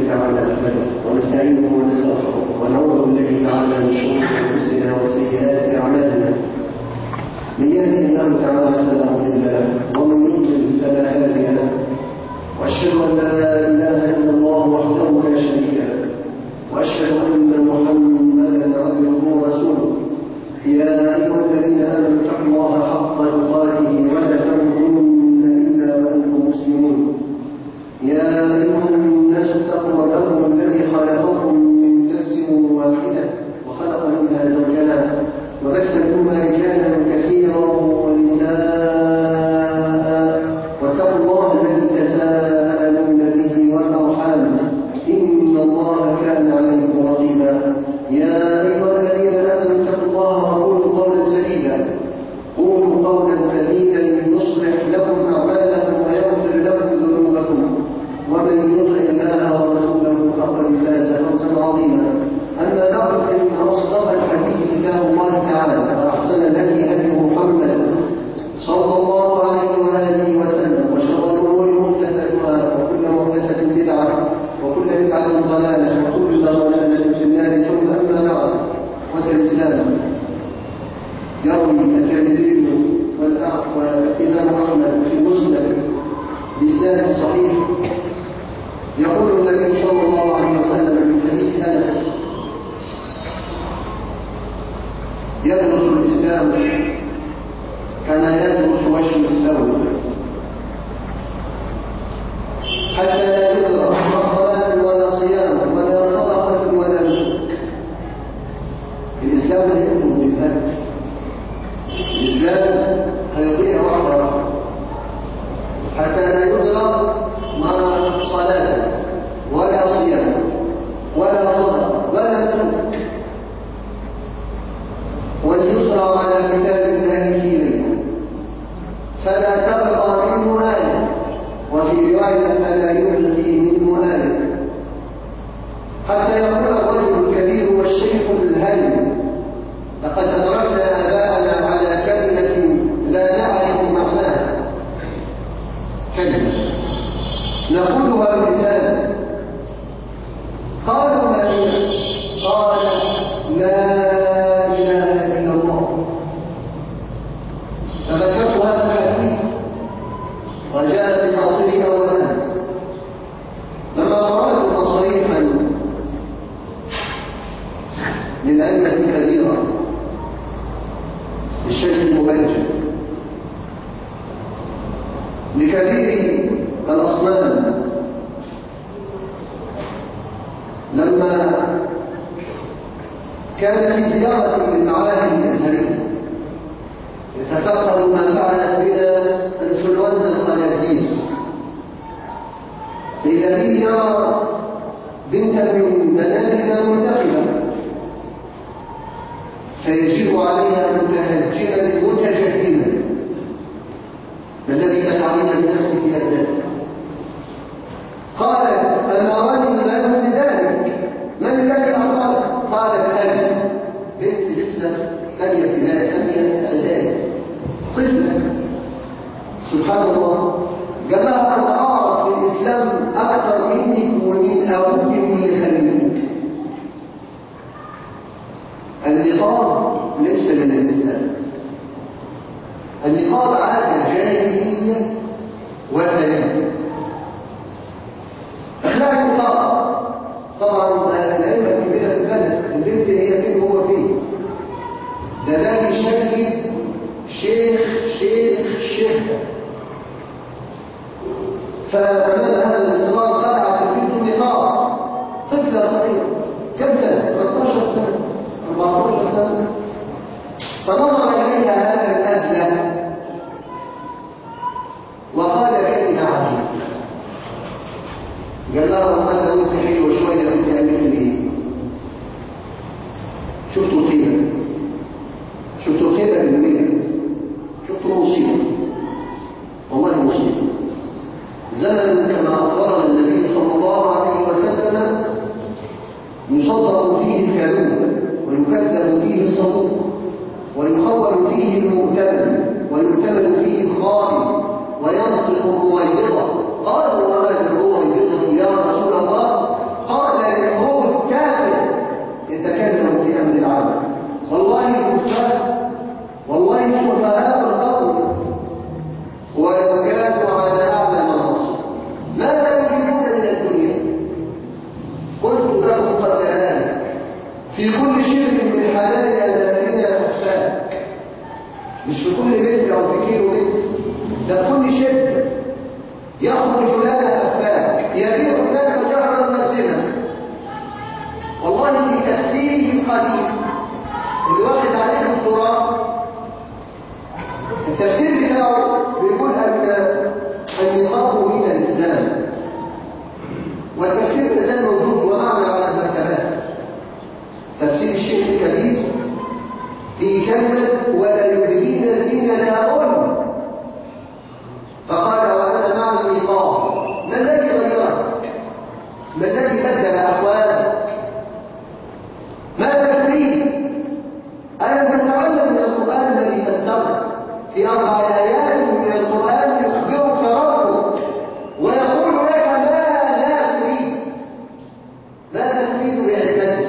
تعالى نحمده ونستعينه ونستغفره ونعوذ بالله تعالى من شرور انفسنا وسيئات اعمالنا من يهده الله تعالى فلا مضل له ومن يضلل فلا هادي له واشهد ان لا اله الا الله وحده لا شريك له واشهد ان محمدا عبده ورسوله يا ايها الذين امنوا اتقوا الله حق تقاته ولا تموتن الا وانتم مسلمون يا ايها الناس اتقوا ربكم الذي خلقكم من نفس واحده وخلق منها زوجها وبث منهما رجالا كثيرا ونساء واتقوا الله الذي تساءلون به والارحام ان الله كان عليكم رقيبا يا ايها الذين امنوا اتقوا الله وقولوا قولا سديدا قولوا قولا سديدا يصلح لكم اعمالكم ويغفر لكم ذنوبكم ومن يطع الله ورسوله فقد فاز فوزا عظيما اما بعد فان اصدق الحديث كتاب الله تعالى واحسن الهدي هدي محمد صلى الله عليه واله وسلم وشر الامور محدثاتها وكل محدثه بدعه وكل بدعه ضلاله وكل ضلاله في النار ثم اما بعد اخوه الاسلام يروي الترمذي والامام احمد في المسند باسناد صحيح يقول النبي صلى الله عليه وسلم في حديث انس يدرس الاسلام كما يدرس وجه الثوب حتى لا يدرك لا صلاه ولا صيام ولا صدقه ولا نسك الاسلام لا يكون بالفرد الاسلام هيضيع واحده واحده حتى لا يدرك ما صلاه ولا صيام ولا صدقه ولا نسك وليسرع على كتاب الله في ليله فلا تبقى منه آية وفي رواية فلا يبقي منه آية حتى يقول الرجل الكبير والشيخ الهل لقد أدركنا آباءنا على كلمة لا نعرف معناها كلمة نقولها بلسان قالوا ما هي قال لا إله إلا الله تذكرت هذا الحديث وجاء في عصرنا والناس لما قرأت تصريحا للأئمة الكبيرة للشيخ المبجل لكبير الأصنام لما كان في زيارة للمعاهد الأزهرية يتفقد ما فعلت بنا انفلونزا الخنازير فإذا به يرى بنتا من منازلنا منتقبة فيجيب عليها متهجرا متجهلا ما الذي تفعلين بنفسك يا ابنتي قالت أمرني الله بذلك من الذي أمرك قالت أنا بنت لسه ثانية في ثانية إعداد طفلة سبحان الله جماعة أنا أعرف في الإسلام أكثر منك ومن أبوك واللي خليك النقاب ليس من الإسلام النقاب عادة جاهلية وثنية أخلاق النقاب طبعا الأئمة الكبيرة في البلد البنت هي فين هو فين ده لا بيشكل شيخ شيخ شيخ فأمام هذا الاصرار خلعت البنت النقاب طفلة صغيرة كم سنة؟ 13 سنة 14 سنة فنظر إليها هذا الأبلة وقال كلمة عجيبة قال لها والله لو انت حلوه شويه كنت عملت ايه شفتوا الخيبه شفتوا الخيبه بالمية شفتوا مصيبه والله مصيبه زمن كما اخبرنا النبي صلى الله عليه وسلم يصدق فيه الكذوب ويكذب فيه الصدوق ويخول فيه المؤتمن ويؤتمن فيه الخائن وينطق الرويبضه قالوا وما الرويبضه يا رسول الله قال للموت كافر يتكلم في امر العالم والله الكفار والله شفهاء القوم ولو كانوا على اعلى المناصب ماذا يريدون من الدنيا قلت لهم قبل ذلك في كل شرك من حلال اذاننا افاك مش في كل متر او في كيلو متر ده في كل شرك يخرج لنا افاك يبيع الناس جهرا مسلما والله في تفسير القديم اللي واخد عليه التراب التفسير بتاعه بيقول ان النقاب من الاسلام والتفسير لازال موجود ومعنى على المرتبات تفسير الشيخ الكبير في كلمة ولا يبدين زينتهن فقال وانا مع النقاب ما الذي غيرك ما الذي بدل احوالك ماذا تريد انا نتعلم من القران الذي فسره في اربع ايات من القران يخبرك ربك ويقول لك ماذا تريد ماذا تريد بعزتك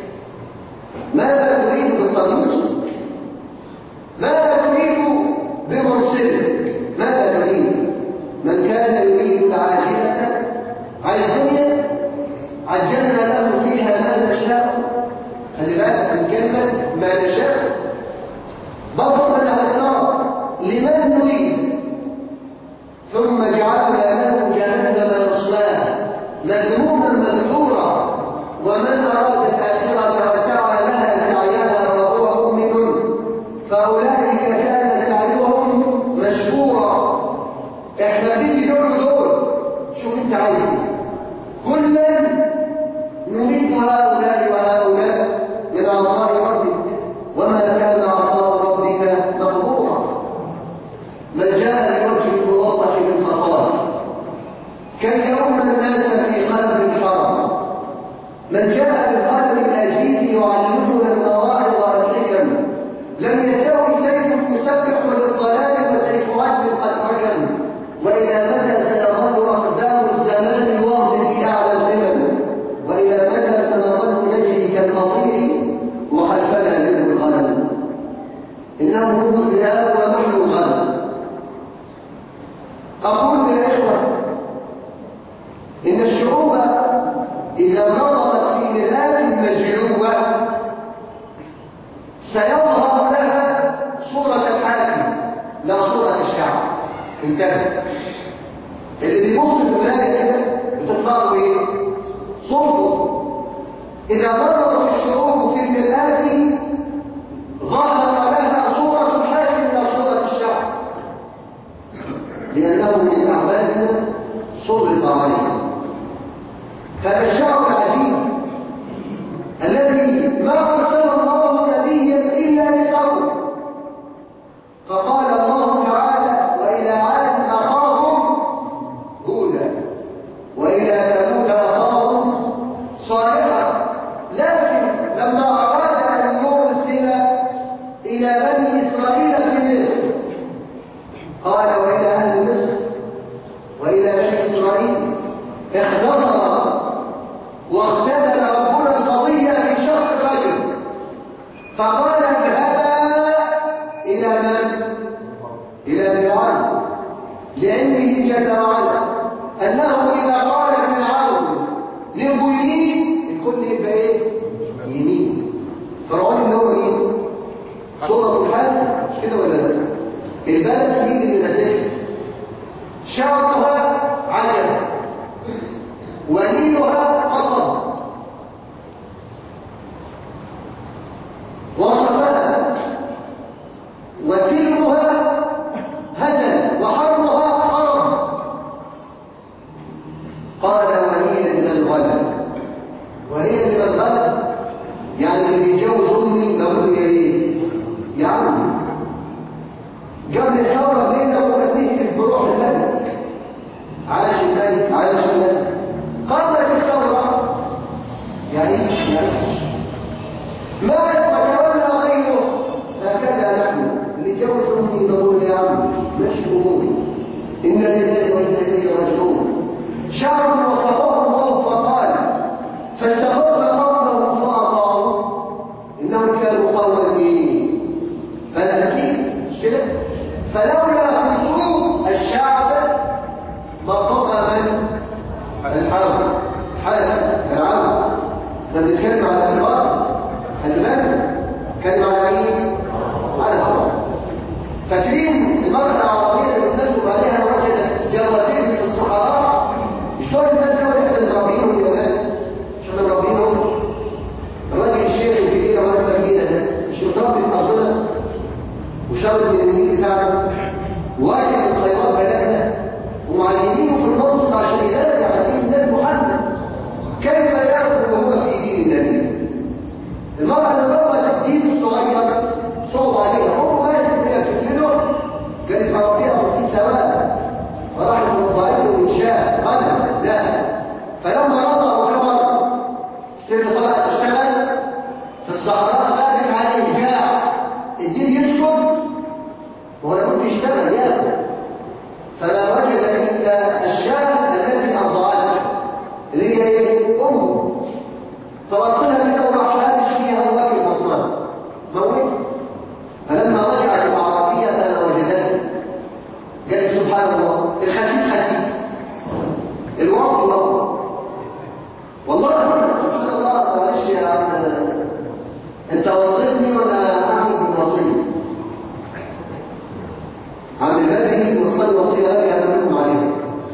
ماذا تريد بقميصك ماذا تريد بمرسلك ماذا تريد من كان يريد العاجلة على الدنيا عجلنا له فيها ما نشاء خلي بالك من كلمة ما نشاء بطل الأخطار لمن نريد ثم جعلنا له جهنم يصلاها مذموما مذكورا ومن أراد الآخرة وسعى لها سعيها وهو مؤمن فأولئك كان سعيهم مشكورا احنا بنيجي دول دول شوف انت عايز ايه كلا نريد هؤلاء وهؤلاء من عطاء ربك وما كان عطاء ربك مقبورا من جاء بوجه الموضح للخطايا كي يؤم الناس في قلب الحرم من جاء بالقلم الاجيد يعلمنا المواعظ والحكم لم يستوي سيف يسبح للضلال وسيف عدل قد حكم والى متى سنظل اقزام الزمان واغل في اعلى القمم والى متى سنظل نجري كالبطيء وخلفنا منه الغنم انه هم الذئاب ونحن الغنم اقول للاخوه ان الشعوب اذا نظرت في مرآة مجلوة سيظهر لها صورة الحاكم لا صورة الشعب انتهى اللي بيبص في المراية كده بتطلع له ايه؟ صورته إذا نظرت الشعوب في المرآة ظهر لها صورة الحاكم لا صورة الشعب لأنه من أعمالنا سلط عليه هذا الشعب العجيب الذي ما أرسل الله نبيا إلا لقومه فقال الله تعالى وإلى عاد أخاهم هودا وإلى ثمود أخاهم صالحا لكن لما أراد أن يرسل إلى بني إسرائيل في مصر قال وإلى أهل مصر وإلى بني إسرائيل اختصر واختبل ربنا القضية في شخص رجل فقال اذهبا إلى من؟ إلى فرعون لأنه جل وعلا أنه إذا قال فرعون للمؤمنين الكل يبقى إيه؟ يمين فرعون اللي هو مين؟ صورة الحال مش كده ولا لا؟ البلد في إيد المساجد شعبها عجب ونيلها قصب وصفها وسلمها هدى وحرمها حرم قال وهي من الغنم وهي من الغنم يعني اللي بيجوز امي بقول يا ايه يا عم قبل الثوره بينا وكانت نكتب بروح الملك عاش الملك عاش الملك قامت الثوره يعيش يعيش مات وتولى غيره هكذا نحن اللي جوز امي بقول يا عم مش اموري انا لله وانا اليه راجعون شعب وصفه الله فقال فاستغفر قومه فأطاعوه إنهم كانوا قوما إيه؟ فاسقين مش كده؟ فلولا خشوع الشعب ما طغى من الحرب حلب فرعون لما بيتكلم على الكبار خلي بالك كلم على مين؟ على فرعون فاكرين المرأة العربية اللي بنكتب عليها وجدت جرتين في الصحراء مش دول الناس دول احنا مربينهم يا ولاد مش احنا مربينهم الراجل الشيخ الكبير الله يكبر بينا ده مش متربي في ارضنا وشرب من النيل بتاعنا وواجد من خيرات بلدنا ومعلمينه في المنصب عشان يدافع عن دين النبي محمد كيف يأخذ وهو في دين النبي المرأة اللي ربت الدين الصغير صوت عليها هو مالك فيها تفيده قالت ربيها في ثواب فراحت موضعته من شاء غنم لا فلما رضى وكبر الست طلعت تشتغل في الصحراء غابت عليه جاع الدين يسكت وهو لابد يشتغل ياكل فما وجد الا الشاة التي ارضعته اللي هي ايه امه فوصلها كده وراح لابس فيها واكل بطنها موت فلما رجعت العربيه فما وجدته قال سبحان الله الخسيس خسيس الوقت وقت والله سبحان الله معلش يا عم انت وصلتني ولا اعمل بالوصيه عم البدري وصل وصيه لي انا لكم عليها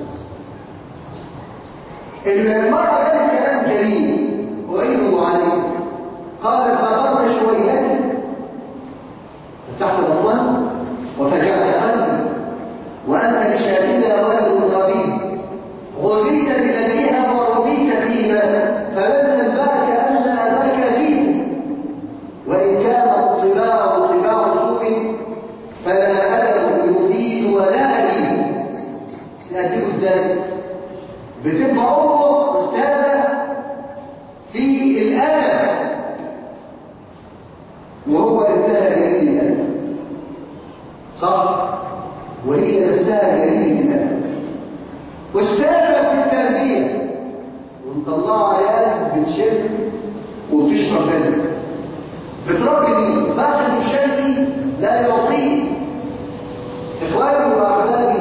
المرأة قالت كلام جميل وعيده عليه قالت فقر شويتي تحت بطنها وفجعت قلبي وأنت لشاتنا ولد ربيب غزيت بأبيها ورضيت فينا فلم ننباك أن أباك دين وإن كان الطباع طباع سوء فلا أدب يفيد ولا أليم سأدب ازاي بتبقى أمه أستاذة في الأدب وهو ابنها جليل الأدب صح وهي نفسها جليل الأدب أستاذة في التربية ومطلعة عيال بتشم وبتشرب بدل بتربي مين؟ باخد الشمسي لا يعطيه إخواني وأحبابي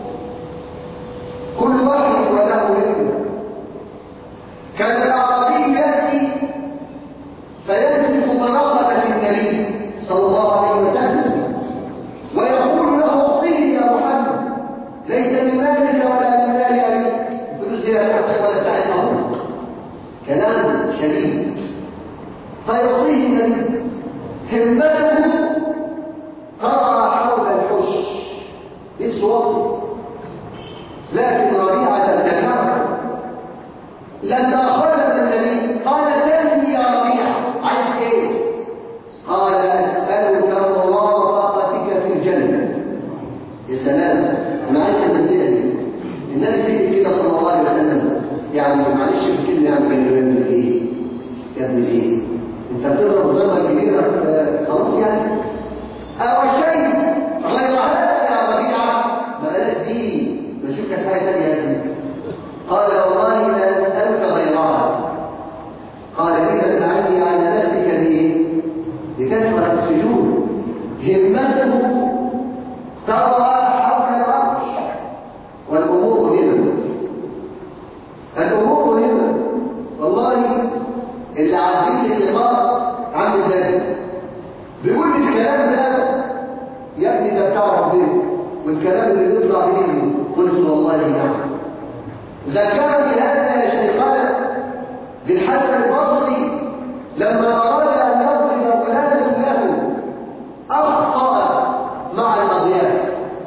كل واحد وله ابنه كان الأعرابي يأتي فينزف مرقة النبي صلى الله عليه وسلم ويقول له اعطني يا محمد ليس من مالك ولا من مال أبيك فلوس دي لا تحتاج ولا بتاعت أبوك كلام شديد فيعطيه النبي همته ترى حول الحش ليس وطي لكن ربيعة ذكرها لما خرج النبي قال سلني يا ربيعة عايز ايه قال اسألك مرافقتك في الجنة يا سلام انا عايز المنزلة دي النبي سيدي كده صلى الله عليه وسلم يعني معلش في كلمة يعني كان يقول لك ايه يا ابن الايه انت بتضرب ضربة كبيرة خلاص يعني او شيء غير هذا يا ربيعة ما بلاش دي نشوف لك حاجة تانية يا ابني قال والله لا نسألك غيرها قال إذا تعدي على نفسك بإيه؟ بكثرة السجود همته ترى حول العرش والأمور هنا الأمور هنا والله اللي عديت اللقاء عامل ذلك بيقول الكلام ده يا ابني ده بتاع ربنا والكلام اللي بيطلع منه قلت والله نعم ذكرني هذا يا شيخنا بالحسن البصري لما أراد أن يضرب فلانا له أخطأ مع الأضياف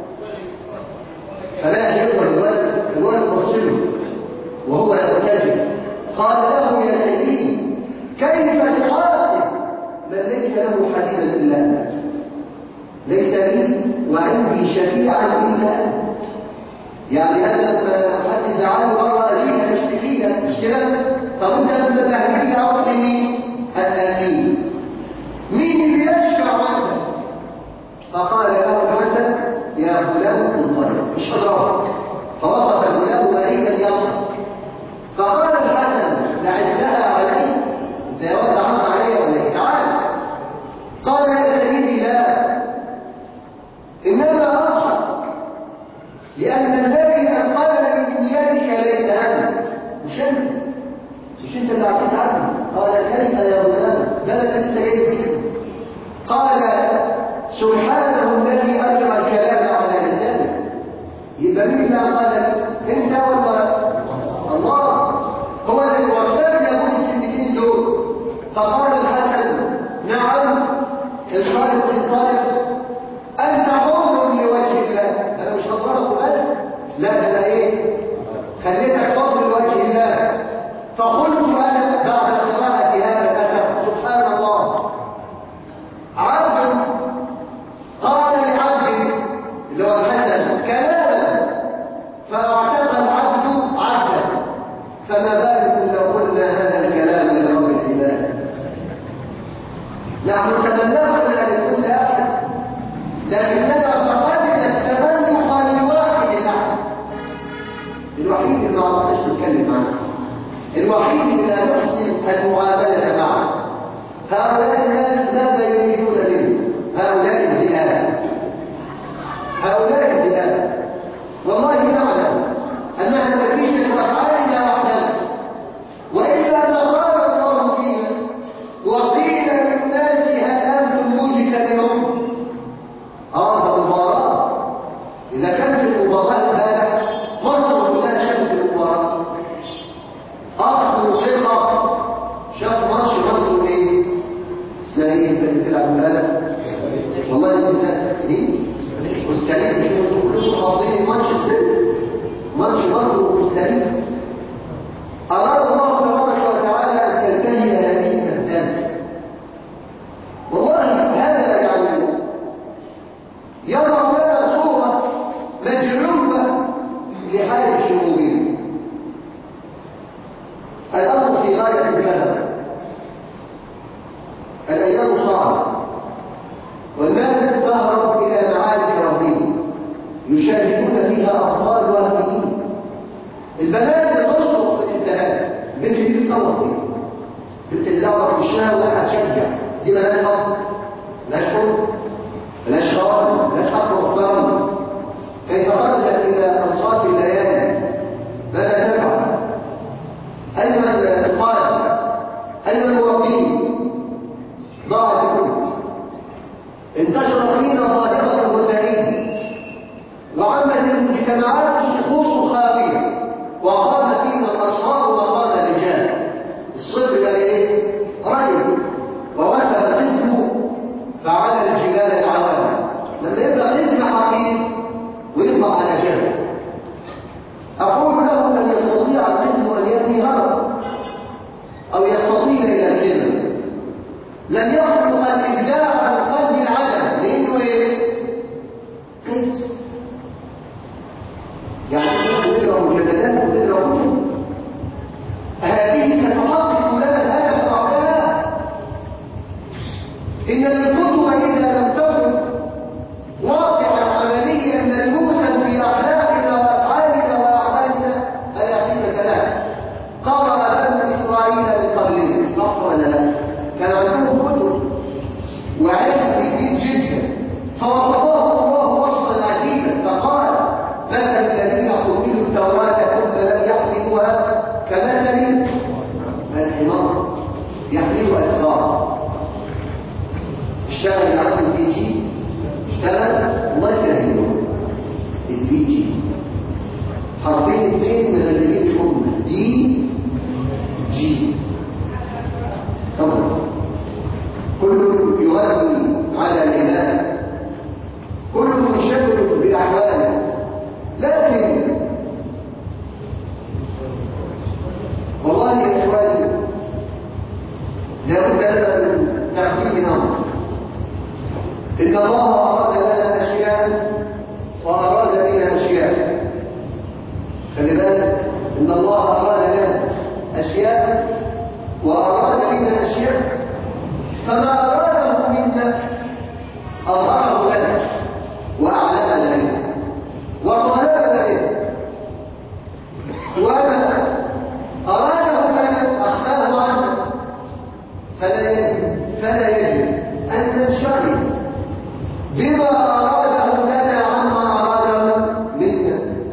فلا يضرب الولد الولد بصره وهو يرتجل قال له يا سيدي كيف تعاقب من ليس له حبيبا إلا أنت ليس لي وعندي شفيعا إلا أنت يعني أنا لما حد زعلني مرة أجينا مشتكي لك مش كده؟ طب أنت لما تهديك لي أروح لمين؟ أسأل مين؟ مين اللي يشفع عنك؟ فقال له الحسن يا فلان انطلق مش هضربك فوقف الغلام مريضا يضحك فقال الحسن لعلها لأن الذي أنقذني من يدك ليس أنا مش أنت مش أنت اللي أعطيت عني قال كيف يا غلام ده أنا لسه جاي فيك قال سبحانه الذي أجرى الكلام على لسانه يبقى مين اللي أنقذني أنت ولا الله هو الذي وفرني أقول الكلمتين دول فقال الحسن نعم الخالق الخالق أنت حر لوجه الله أنا مش هضربك بس لا ده أنا إيه خليتك حر لوجه الله فقلت أنا بعد قراءة هذا الأثر سبحان الله عبد قال لعبد اللي هو الحسن كلاما فاعتقى العبد عبدا فما بالكم لو قلنا هذا الكلام لرب العباد نحن تمنعنا لكل احد لكننا فقدنا التمنع لواحد احد الوحيد اللي ما عرفناش نتكلم عنه الوحيد اللي لا نحسن المعامله معه هؤلاء الناس ماذا يريدون منه هؤلاء الذئاب هؤلاء الذئاب والله نعلم انها ما فيش من افعالنا وحدنا والا لقال الله فينا وقيل للناس هل انتم مجتمعون اه ده مباراه اذا كانت المباراه امبارح مصر كلها شافت المباراه اخ وثقه شاف ماتش مصر وايه اسمها ايه اللي بتلعب امبارح والله انت ايه مستريح مش انتوا كلكم حافظين الماتش ازاي ماتش مصر ومستريح اراد الله تبارك وتعالى ان تنتهي هذه المساله والله هذا يعني يضع لنا صوره مجلوبه لحال الشعوبيه الامر في غايه الكلام الايام صعبه والناس تهرب الى معارك ربهم يشاركون فيها اطفال وهميين البنات بتصرخ في الازدهار بنت دي تصور فيها بنت اللي دعوه بالشهوه ولا هتشجع دي بنات اب ملاش حب ملاش خوان ملاش حق محترم كيف خرجت الى انصاف الليالي ماذا تفعل اين القائد اين المربين ضاعت الكل انتشر فينا ظاهره الوثنيه وعمت المجتمعات الشخوص الخافيه وقام فينا الاشرار وقام الرجال الصبر بقى ايه رجل ووثب القسم فعلى الجبال العوالم لما يبقى قسم حقيقي ويطلع على جبل اقول له من يستطيع القسم ان يبني هرم او يستطيع الى الكلمه لن يخلق الابداع عن قلب العدم لانه ايه قسم يعني نقرا مجلدات ونقرا كتب هذه ستحقق لنا الهدف وحدها ان الكتب اذا لم تكن واقعا عمليا ملموسا في اخلاقنا وافعالنا واعمالنا فلا قيمه لها قرأ بنو اسرائيل من قبلنا صح ولا لا كان عندهم كتب وعلم كبير جدا فوصفهم الله وصفا عجيبا فقال مثل الذين حملوا التوراة ثم لم يحملوها كمثل الحمار يحمل اسفارا اشتغل عنده الدي جي اشتغل الله يسهله الدي جي حرفين اثنين من الذين الحمى دي جي طبعا كل يغني على الاله كل منشغل باحواله لكن والله يا اخواني لابد لنا من تقديم امر ان الله اراد لنا اشياء واراد بنا اشياء خلي بالك ان الله اراد لنا اشياء واراد بنا اشياء فما اراده منا اظهره لنا واعلمنا به وطلبنا به وما اراده لنا اخفاه عنا فلا يجب فلا يجب ان ننشغل بما اراده لنا عما اراده منا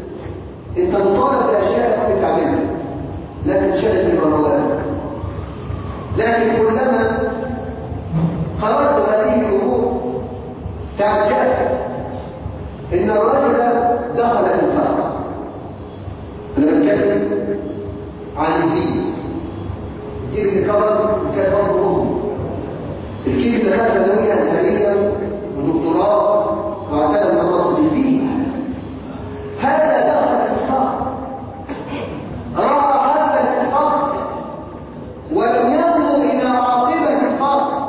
مراد هذه الأمور تعجبت إن الرجل دخل في الفرق أنا بتكلم عن الدين الدين اللي كبر كان أمه الجيل اللي خد ثانوية أزهرية ودكتوراه واعتنى بمناصب الدين هذا دخل في الفرق رأى حتى الفرق ولم ينظر إلى عاقبة الفرق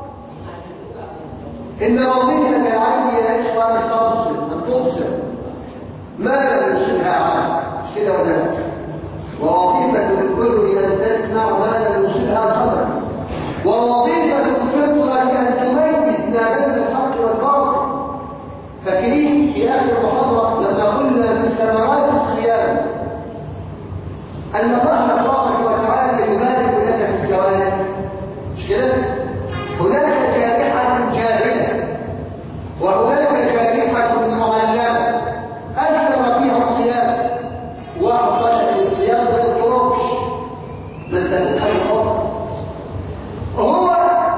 إن وظيفة العلم يا إخوان أن تبصر أن تبصر ما لم يبصرها عالم مش كده ولا لا ووظيفة الأذن أن تسمع ما لم يبصرها صدر ووظيفة الفطرة أن تميز ما بين الحق والباطل فاكرين في آخر محاضرة لما قلنا من ثمرات الصيام أن الله تبارك وتعالى يبارك لك في الجوارح مش كده؟ هناك جارحة جاهلة وهناك جارحة معلمة أثر فيها الصيام وأعطت الصيام زي القروش بس ده حاجة خالص هو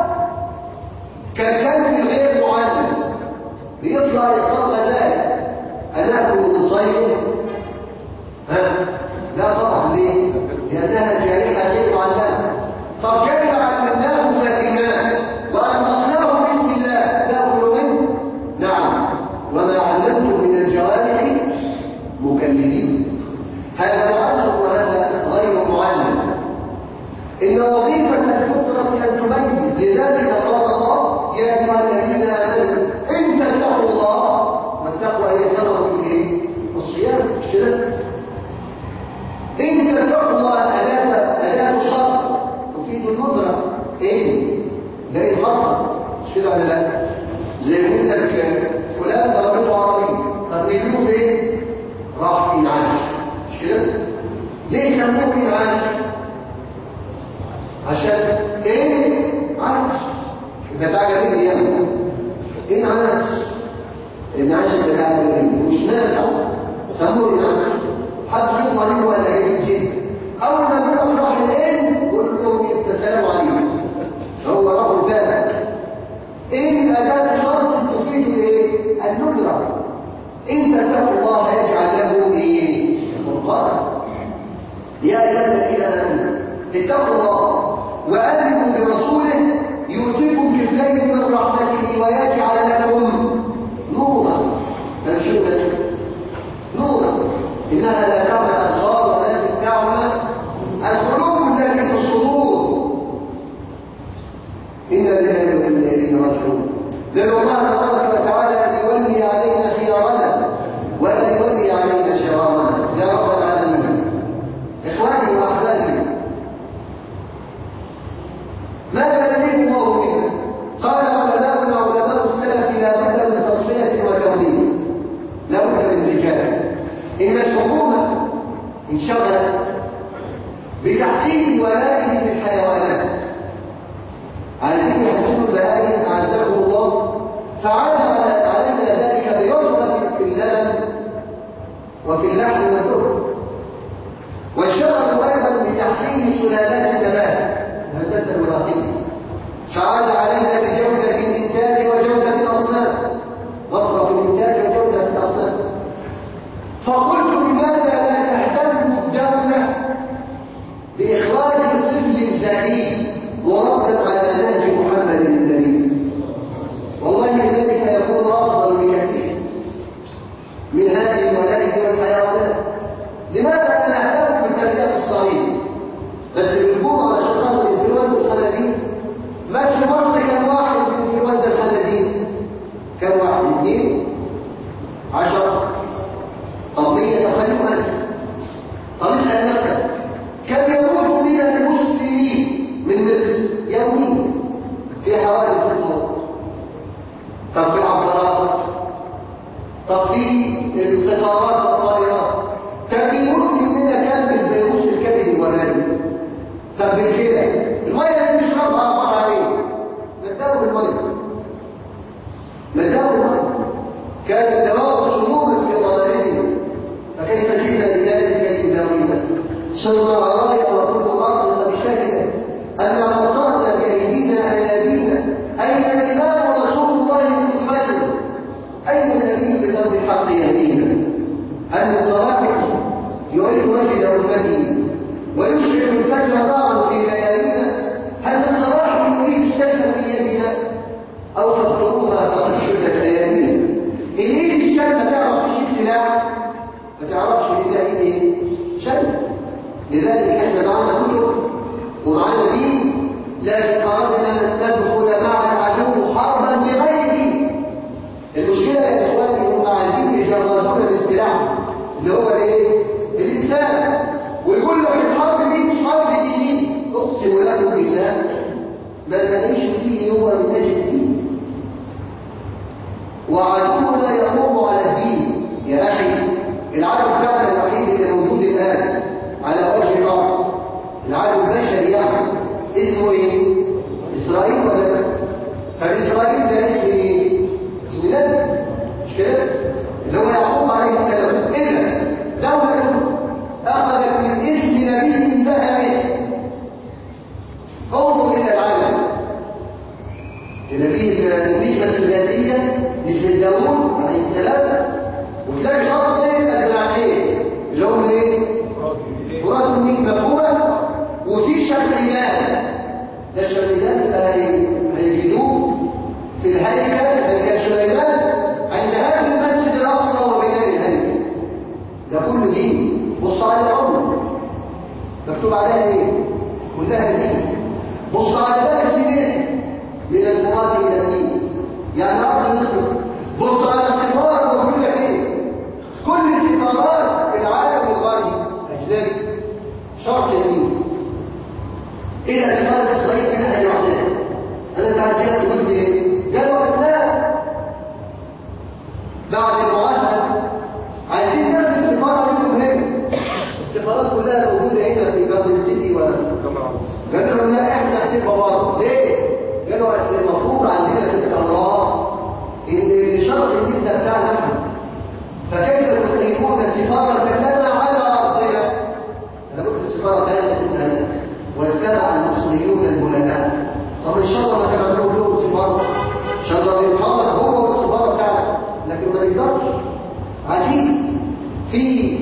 كالكلب غير معلم بيطلع يصاب ذلك أنا أكل مصيب ها لا طبعا ليه؟ لأنها جارحة غير معلمة طب كيف علمناه فهمان وأنطقناه باسم الله نأكل منه؟ نعم وما علمتم من الجوارح مكلمين هذا معلم وهذا غير معلم إن وظيفة الفطرة أن تميز لذلك قال الله يا أيها الذين آمنوا إن تتقوا الله والتقوى هي ثمرة الإيه؟ الصيام مش كده؟ إن تتقوا الله أداة أداة شرط تفيد الندرة إيه؟ ده إيه الحصر مش كده ولا لا؟ زي ما يقول لك فلان ضربته عربية طب نجيبه فين؟ راح إنعاش مش كده؟ ليه سموه إنعاش؟ عشان ايه عاش انت تعجب ايه يعني ايه عاش النعاش اللي قاعد مش نافع سموه النعاش حد يطلع عليه ولا جيد جدا اول ما بيقف راح الان يقول لهم السلام عليكم هو راح ذلك ان اداه شرط تفيد ايه الندره ان تتقوا الله يجعل له ايه فرقانا يا ايها الذين امنوا اتقوا الله وآمنوا برسوله يؤتكم كفلين من رحمته ويجعل لكم نورا تنشوفا نورا إنها لا تعمى الأبصار ولكن تعمى القلوب التي في الصدور إن لله وإنا إليه راجعون لأن الله تبارك وتعالى أن يولي علينا خيارنا وأن يولي علينا شرارنا يا رب العالمين إخواني وأحبابي ماذا يريد الله منا قال علماؤنا علماء السلف لا بد من تصفيه وتوظيف لا بد من رجال ان الحكومه انشغلت بتحسين الولائم في الحيوانات عايزين يحسنوا البهائم اعزكم الله فعاد علينا ذلك بيرغبه في اللبن وفي اللحم والدر وانشغلوا ايضا بتحسين سلالات النبات الهندسه الوراثيه فعاد علينا بجوده الانتاج وجوده الاصناف وفره الانتاج وجوده الاصناف فقلت لماذا لا تهتم الدوله باخراج الطفل الزكي وردا على منهج محمد النبي والله ذلك يكون افضل بكثير من هذه الولائد والحيوانات لماذا لا نهتم بتربيه الصغير بس بالجمعة على شغال الانفلونزا الخنازير مات في مصر كم واحد من انفلونزا الخنازير كم واحد اثنين عشرة طب مية تخلوا ألف طب اسأل نفسك كم يموت من المسلمين من مصر يوميا في حوادث الطرق طب في العبارات طب في القطارات والطائرات طب يموت مننا كم بالفيروس الكبد الولادي طب بالكده الميه اللي بنشربها عباره عن ايه نداوي بالميه نداوي بالميه كان الدواء شمولا في ضمانه فكيف جئنا بذلك كي نداوينا صرنا رايا وكل ارض قد شهدت ان مطرنا بايدينا ايادينا اين بالحق يهدينا أن صلاحه يريد وجد أمته ويشعر الفجر ضاعا في ليالينا هل من صلاح يريد السلف في يدنا أو فاطلبوها فقد شدت ليالينا إن إيد الشمس تعرف تشيل سلاح ما تعرفش إن ده إيه شمس لذلك احنا معانا كتب ومعانا دين لكن أردنا أن ندخل مع العدو حربا بغير دين المشكلة يا إخواني هم عايزين يجردون السلاح اللي هو الايه؟ الإسلام ويقول لك الحرب دي مش حرب دينية أقسم لكم بالله ما نعيش فيه هو من أجل الدين وعدونا يقوم على الدين يا أخي العدو بتاعنا الوحيد اللي موجود الآن على وجه الأرض العدو البشري يعني اسمه ايه؟ إسرائيل ولا لا؟ فإسرائيل ده اسم ايه؟ اسم نبي مش كده؟ اللي هو يعقوب عليه السلام إلا دولة أخذت من اسم نبي لها اسم انظر إلى العالم النبي النسبة الذاتية نسبة داوود عليه السلام وتلاقي شخص الزراعية اللي هم ايه؟ مراد مين مفهومة وفي شرقيات ده الشرقيات اللي هيجدوه في الهيكل هيكل سليمان عند هذا المسجد الاقصى وبناء الهيكل ده كله دين بص على الامر مكتوب عليها ايه كلها دين بص على بلد الناس من الفرات الى الدين يعني ارض مصر بص على السفاره موجوده فين كل سفارات العالم الغربي اجنبي شرط الدين الى سفاره اسرائيل كانها لوحدها انا تعجبت قلت ايه قالوا اسلام بعد المعاهده عايزين نعمل السفاره منكم هنا السفارات كلها موجوده هنا في جاردن سيتي ولا قالوا لهم لا احنا هتبقى بره ليه؟ قالوا اصل المفروض عندنا في التوراه ان شرط الدين ده بتاعنا احنا فكيف تقيمون سفاره لنا على ارضنا؟ انا قلت السفاره كانت تتهزأ واستمع المصريون البلداء طب ان شاء الله ما كان عندهم لهم سفاره ان شاء الله يتحرك هو والسفاره بتاعنا لكن ما نقدرش عجيب في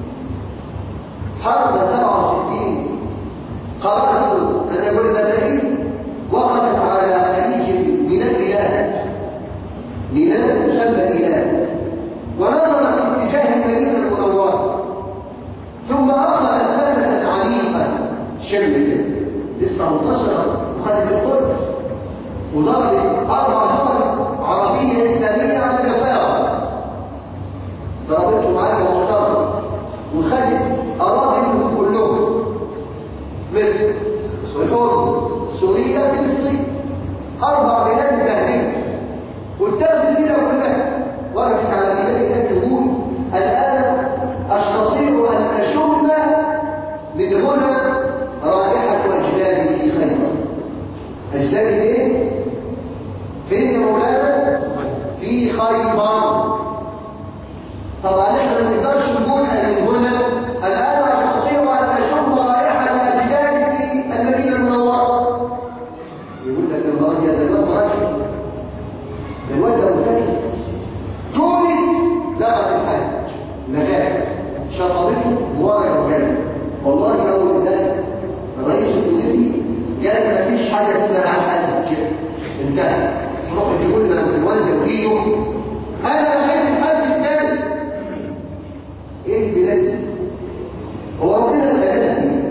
حرب 67 قرأت أن بلدتين وقفت على خليج من البلاد بلاد تسمى إله ونظرت في اتجاه المدينة المنورة ثم أخذت نفسا عميقا شم كده لسه منتصرة وخدت القدس وضربت أربع دول عربية إسلامية على كفاءة ضربته معاك محترم وخدت أراضي منهم كلهم مصر والأردن سوريا فلسطين أربع بلاد مهدية والتالت السيرة كلها وقفت على بلاد تقول الآن أستطيع أن أشم من هنا رائحة أجدادي في خيبر أجدادي فين؟ فين يا مولانا؟ في خيبر طبعا احنا ما نقدرش نقول من هنا الآن أستطيع أن أشم رائحة أجدادي في المدينة المنورة يقول لك المرض يا دلوقتي راجل الواد ده مرتكز تونس لغت الحج نجاح شطبته بورق وجاي والله اول ده الرئيس التونسي قال ما فيش حاجه اسمها حج انتهى تروح تقول لنا الواد وكيله انا بحب الحج الثاني ايه البلاد دي هو ربنا خلقنا دي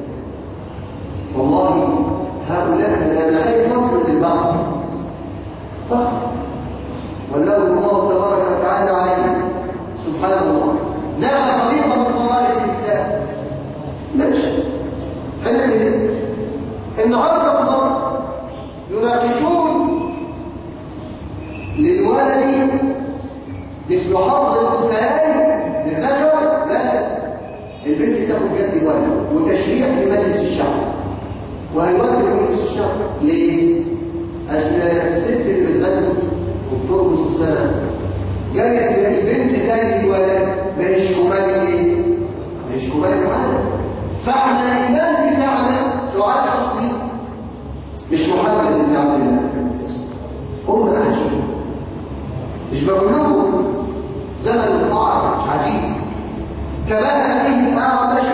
والله هؤلاء انا خايف نصل للبعض صح ولو الله تبارك وتعالى عليه سبحان الله نعم طريقة من طرائق الإسلام ماشي هنعمل ايه؟ النهارده في مصر يناقشون للولد مثل حظ الأنثيين للذكر لا البنت تاخد جد ولد وتشريع في مجلس الشعب وهيوافق مجلس الشعب ليه؟ أصل الست اللي بتغني وبترقص جاية البنت زي الولد مش كمال ايه؟ مش كمال حاجة فاحنا الإيمان بتاعنا سعاد أصلي مش محمد بن عبد الله أمة عجيبة مش بقول لكم كما فيه الأعمش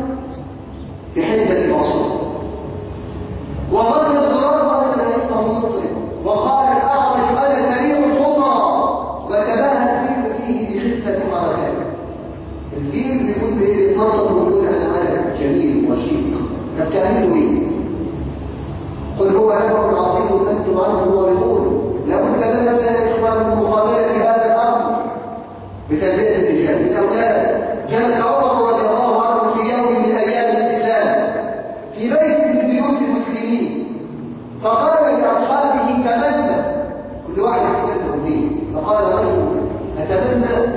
بحجة البصر ومر الضرار وأن لقيته يطلق وقال الأعمش أنا سريع الخطى وتباهى الفيل فيه بخفة حركاته الفيل بيقول ايه نطق ويقول انا مالك جميل رشيق طب تعملوا ايه قل هو امر عظيم انتم عنه معرضون لابد لنا يا اخوان المقابله بهذا الامر بتربيه الرجال الاولاد جلس عمر رضي الله عنه في يوم من ايام الاسلام في بيت من بيوت المسلمين فقال لاصحابه تمنى كل واحد يتمنى فيه فقال رجل اتمنى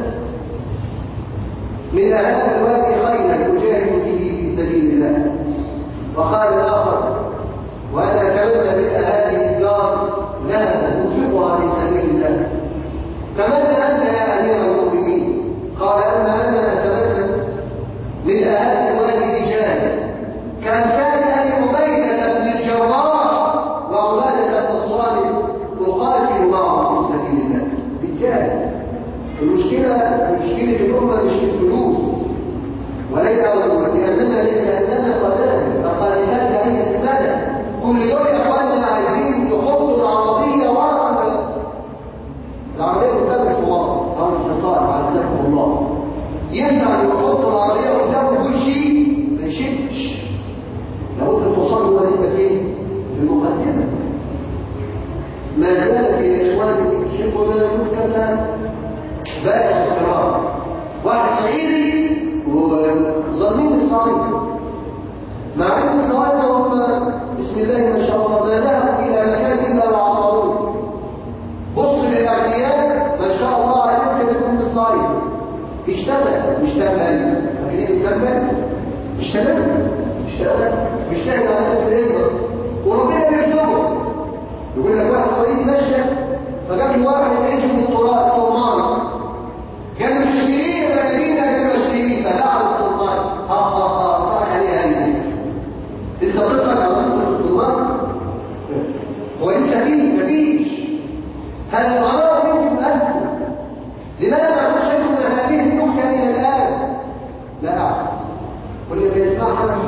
من هذا الوادي خيرا يجاهد به في سبيل الله وقال الاخر وانا اتمنى من هذه الدار لها انفقها في سبيل الله تمنى انت يا امير المؤمنين قال اما انا اتمنى من هذا الوادي رجال كامثال ابي عبيده بن الجراح وعباده بن الصالح اقاتل معهم في سبيل الله رجال المشكلة مشكلة الأمة مش الفلوس وليس لأننا ليس عندنا قناة القائمات ليست بمدى كل يوم يا اخوانا عايزين يحطوا العربية ورا العربية قدام الحوار أو الحصار عزكم الله ينفع يحطوا العربية قدام كل شيء ما يشدش لابد أن توصلوا وظيفة فين؟ في المقدمة ما زالت يا إخواني يحبوا لنا كما بائع الكرام واحد صعيدي وظنين الصعيد مع ان الصواد هم بسم الله ما شاء الله ما ذهبوا الى مكان الا وعطاروه بص للاغنياء ما شاء الله عليهم كده يكون الصعيد اشتغل مش تنبل فاكرين التنبل اشتغل اشتغل اشتغل على قد الهجره وربنا يرزقه يقول لك واحد صعيدي مشى فجاب له واحد يعيش من التراب الطرمان كانوا مشترين ملايين كانوا مشترين فباعوا الطرمان ها ها ها طرح عليها هي لسه بتطلع على الطرمان هو لسه فيه مفيش هذا الغرار منكم انتم لماذا تحتاجون هذه النكته الى الان لا اعلم واللي بيسمعها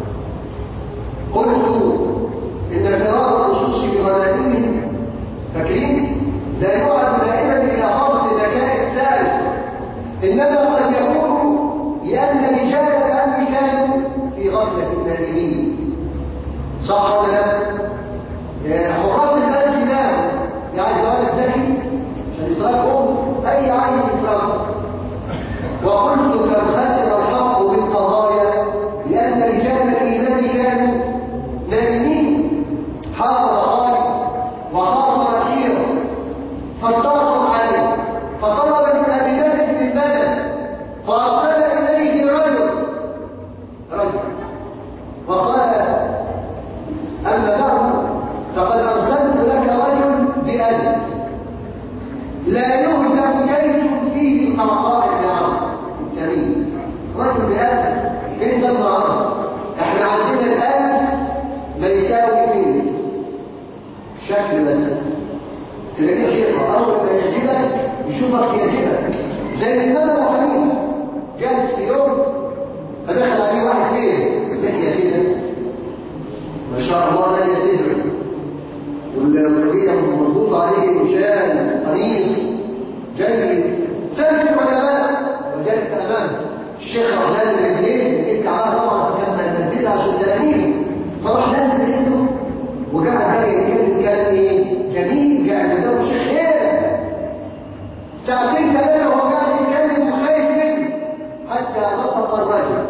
قلت ان فرار النصوص بغنائمهم فاكرين لا يعد دائما الى فضل ذكاء الثالث انما قد يكون لان رجال الامر كانوا في غفله نائمين صح ولا لا حراس البلد ناموا يعني ولد ذكي عشان يسرقهم اي عين يسرقهم وقلت كم خسر الحق بالقضايا لان رجال الايمان كانوا نائمين حاضر خالد وخاصر الحيره فاتصل عليه فطلب من ابي بكر في البلد فارسل اليه رجل رجل وقال اما بعد فقد ارسلت لك رجل بألف لا يهزم جيش فيه القرقاء النعم الكريم رجل بألف فين ده النهارده احنا عندنا الألف ما يساوي فين شكل بس تلاقيه حيطة أول ما يعجبك يشوفك يعجبك زي الإمام أبو حنيفة جالس في يوم فدخل عليه واحد فين لقي كده ما شاء الله لا يسير والنبي مظبوط عليه مشان قريب جيد سلك العلماء وجالس امامه الشيخ راح لازم رجليه انت عارف طبعا كان منزلها عشان تلاميذه فراح لازم رجله وقعد بقى يتكلم كلام ايه جميل قاعد قدام الشيخ ايه ساعتين ثلاثه وهو قاعد يتكلم وخايف منه حتى نطق الرجل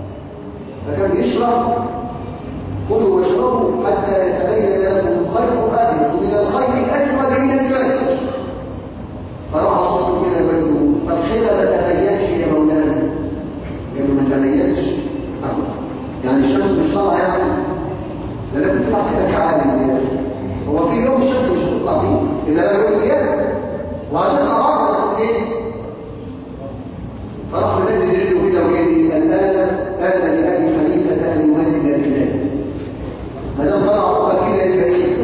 فكان يشرب كلوا واشربوا حتى يتبين لكم الخير الابيض من الخير الاسود من الجسد فراح اصبر كده بينه فالخير ما تبينش يا مولانا قالوا ما تبينش يعني الشمس مش طالعه يعني ده لازم تطلع سيرك عالي هو في يوم الشمس مش هتطلع فيه الا لما يقول يا وعشان اعرف ايه فراح منزل رجله كده ويقول الان كان لابي خليفه ان يمدد رجليه ما دام طلع اخر كده يبقى ايه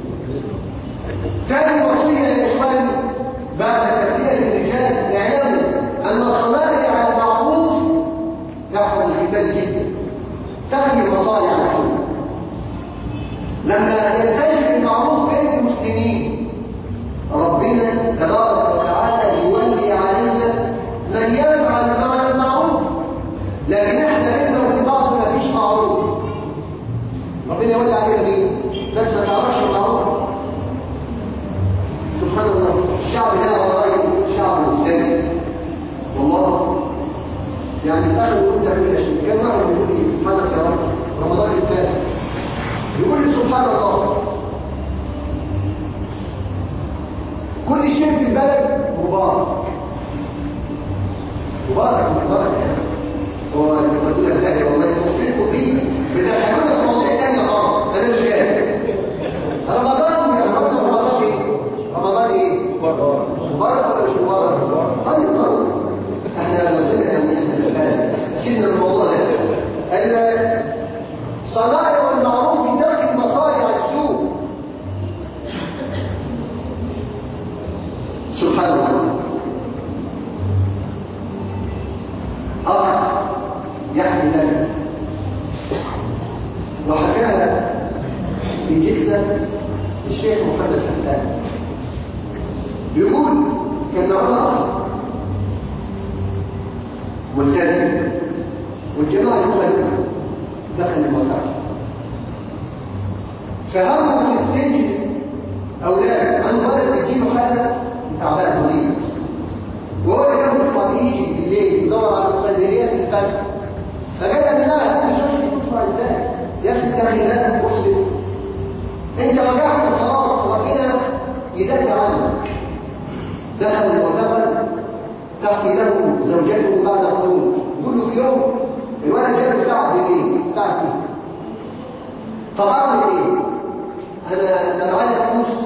ثاني وصيه يا اخواني بعد تربيه الرجال اعلموا ان الصلاه على المعروف والله يعني تعمل وانت تعمل شيء كان واحد بيقول لي سبحانك يا رب رمضان اللي فات يقول لي سبحان الله كل شيء في البلد مبارك مبارك مبارك يعني هو يقول لك ثاني والله توفيقه فيه بتحكمنا في مواضيع ثانيه خالص انا مش جاي رمضان يا رمضان رمضان ايه رمضان ايه مبارك ولا مش مبارك هذه خلاص احنا لو قلنا يعني سيبنا الموضوع ده صنائع المعروف ترك مصارع السوء سبحان الله أرى يحمي لنا وحكاها في جلسة الشيخ محمد حسان بيقول كان معنا ملتزم والجماعة يقبلون دخل الموقع فهموا في السجن أولاد عنده ولد يجيله حالة تعبان مريض وهو اللي كان بيطلع يجي بالليل يدور على الصيدليات الفجر فقال لا هات مش تطلع ازاي يا اخي التغييرات مسلم انت رجعت خلاص ربنا يدافع عنك دخل المعتمر تحكي له زوجته بعد الخروج يقول له في يوم الولد جاب بتاعه بالليل الساعه 2 طب اعمل ايه؟ انا انا عايز فلوس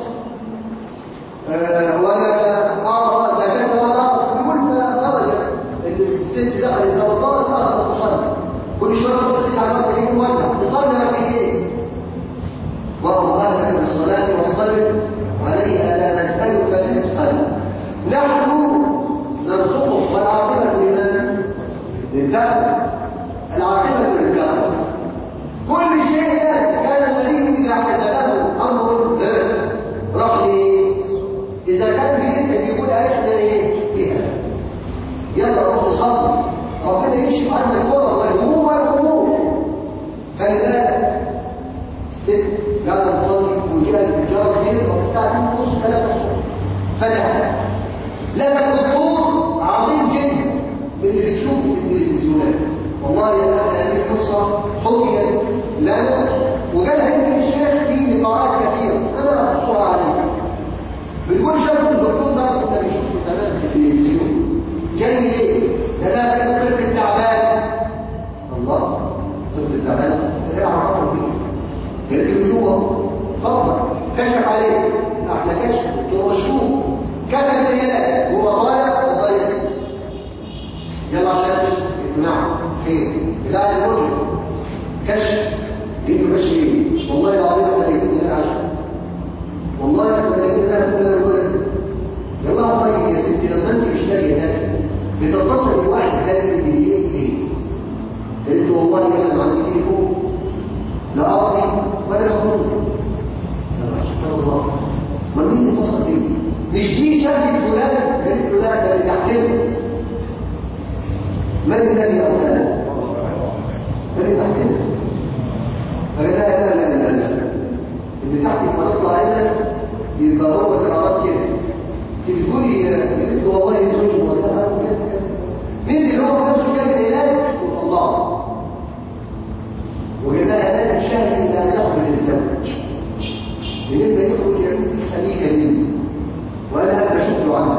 ولا اعرف زكاه ولا اعرف يقول خرج الست دخلت توضأت اخذت تصلي كل شويه تقول على الوقت يجي مولع تصلي ركعتين وهو اهلك بالصلاه واصطبر عليها لا نسالك رزقا نحن نرزقك والعاقبه لمن؟ للكافر العاقبه للكافر كل شيء كان النبي اذا حدثه امر راح إذا كان بيتك يقول عشنا إيه فيها يلا روح نصلي ربنا يكشف عنا الكرة والهموم والهموم فإذا الست قاعدة تصلي وجاءت الجارة كبير والساعة 2 ونص 3 الصبح فتح لما الدكتور عظيم جدا من اللي بتشوفه في التلفزيونات والله يا أخي هذه القصة حكيت لنا وقالها يمكن الشيخ في لقاءات كثيرة أنا أقصها عليك بتقول شافوا الدكتور ده كنا بنشوفه تمام في التلفزيون جاي ليه؟ ده لا كان طفل تعبان الله طفل تعبان ده عرفه بيه قال له جوه اتفضل كشف عليه احنا كشف دكتور مشهور كتب العلاج هو طالع والله يسكت يلا عشان نعم خير العلاج المجرم كشف قال له كشف ايه؟ والله العظيم انا بيكون انا عشان والله لما لقيت انا كنت انا الولد يا الله طيب يا ستي لما انت مشتري هناك بتتصل بواحد خارج بالليل ليه؟ قلت والله انا ما عندي تليفون لا ارضي ولا مخروج سبحان الله ما مين اتصل بيه؟ مش دي شهادة فلان قالت له لا ده اللي تحتمل من الذي ارسله؟ من اللي تحتمل؟ فقال لا لا لا لا لا اللي تحت المنطقة هنا يبقى هو الأعراض كده تقولي قلت والله زوجي والله كده نزل هو نفسه كان العلاج وطلعت وقال لها لا تشاهد إلى أن يقبل الزوج لما يخرج يقول خليه كريم وأنا أبقى شكر عنه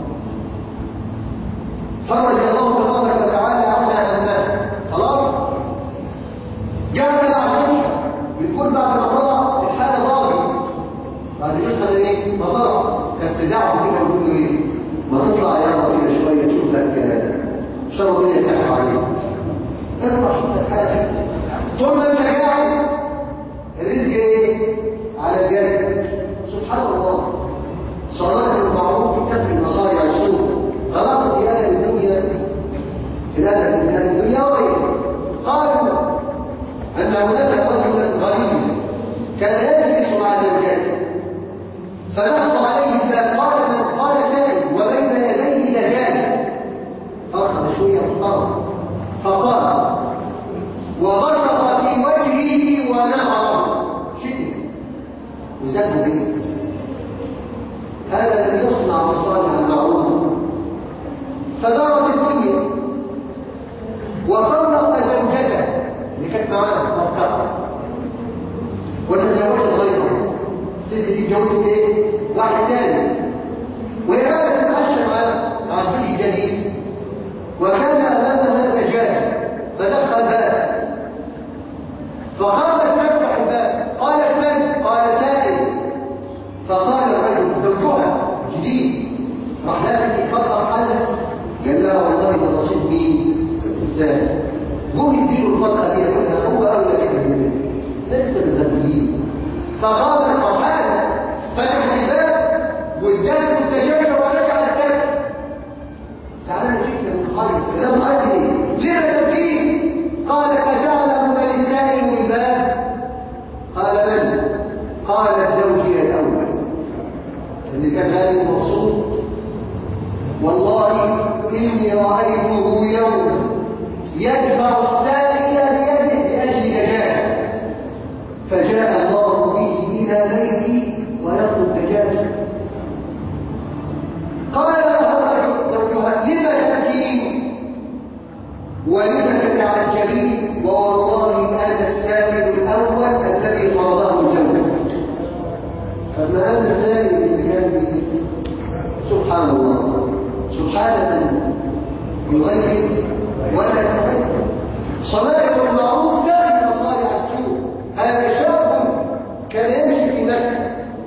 فرج الله تبارك وتعالى عنا أمام خلاص جاء من عشان بتقول بعد ما طلع الحالة ضاغط بعد يدخل ايه مضرع كانت تدعم كده ويقول له ايه ما تطلع يا رب كده شويه تشوف لك شرب ايه يتحف عليه اطلع شوف لك حاجه طول ما انت قاعد الرزق ايه على الجانب سبحان الله صلاة المعروف تكفي المصارع السوء غلط في هذه الدنيا في هذه الدنيا وغيرها قالوا أن هناك رجلا غريب كان يجلس مع زوجته فنقض عليه الباب قال من قال سائل وبين يديه دجال فرق شوية اضطر فقال وبصق في وجهه ونهر شدة وزاد به هذا لم يصنع مصالح المعروف فدارت الدنيا وطلق زوجته اللي كانت معاه مفتقة وتزوجت غيره الست دي اتجوزت ايه؟ واحد تاني وهي بقى تتعشى مع مع الزوج الجديد وكان امامها دجاج فدخل باب فقامت تفتح الباب قالت من؟ قال سائل فقال الرجل زوجها جديد راح لافت فتره حالها قال لها والله ده نصيب مين؟ السائل جم يديله الفتره دي كلها هو اولى بها منه لسه بالغنيين فقامت فرحانه فتح الباب واداله الدجاجه ورجع الكلب زعلانه جدا من خالد لم ادري لما تبكين قال فجعل من لسائل الباب قال من قال زوجي الاول اللي كان غالي مبسوط والله اني رايته يوم يدفع السائل بيده لاجل دجاجه فجاء الله به الى بيتي ويطلب دجاجه قال له الرجل زوجها لم تبكين ولم تتعجبين ووالله انا السائل الاول الذي فرضه زوجك فما انا السائل اللي كان به سبحان الله سبحانه يغير ولا يغير صنائع المعروف تعني مصالح السوء هذا شاب كان يمشي في مكه